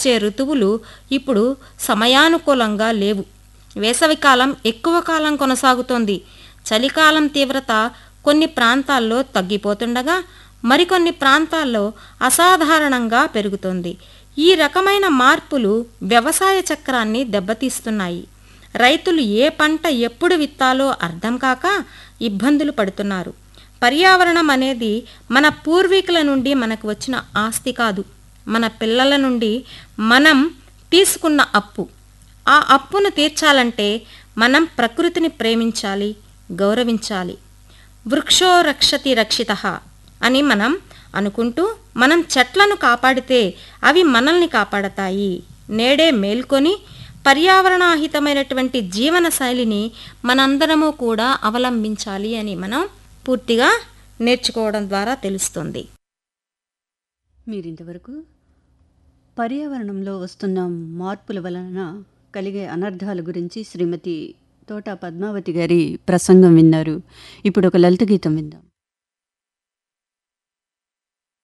వచ్చే ఋతువులు ఇప్పుడు సమయానుకూలంగా లేవు వేసవికాలం ఎక్కువ కాలం కొనసాగుతోంది చలికాలం తీవ్రత కొన్ని ప్రాంతాల్లో తగ్గిపోతుండగా మరికొన్ని ప్రాంతాల్లో అసాధారణంగా పెరుగుతోంది ఈ రకమైన మార్పులు వ్యవసాయ చక్రాన్ని దెబ్బతీస్తున్నాయి రైతులు ఏ పంట ఎప్పుడు విత్తాలో అర్థం కాక ఇబ్బందులు పడుతున్నారు పర్యావరణం అనేది మన పూర్వీకుల నుండి మనకు వచ్చిన ఆస్తి కాదు మన పిల్లల నుండి మనం తీసుకున్న అప్పు ఆ అప్పును తీర్చాలంటే మనం ప్రకృతిని ప్రేమించాలి గౌరవించాలి వృక్షో రక్షతి రక్షిత అని మనం అనుకుంటూ మనం చెట్లను కాపాడితే అవి మనల్ని కాపాడతాయి నేడే మేల్కొని పర్యావరణాహితమైనటువంటి జీవన శైలిని మనందరము కూడా అవలంబించాలి అని మనం పూర్తిగా నేర్చుకోవడం ద్వారా తెలుస్తుంది మీరింతవరకు పర్యావరణంలో వస్తున్న మార్పుల వలన కలిగే అనర్థాల గురించి శ్రీమతి తోట పద్మావతి గారి ప్రసంగం విన్నారు ఇప్పుడు ఒక లలిత గీతం విందాం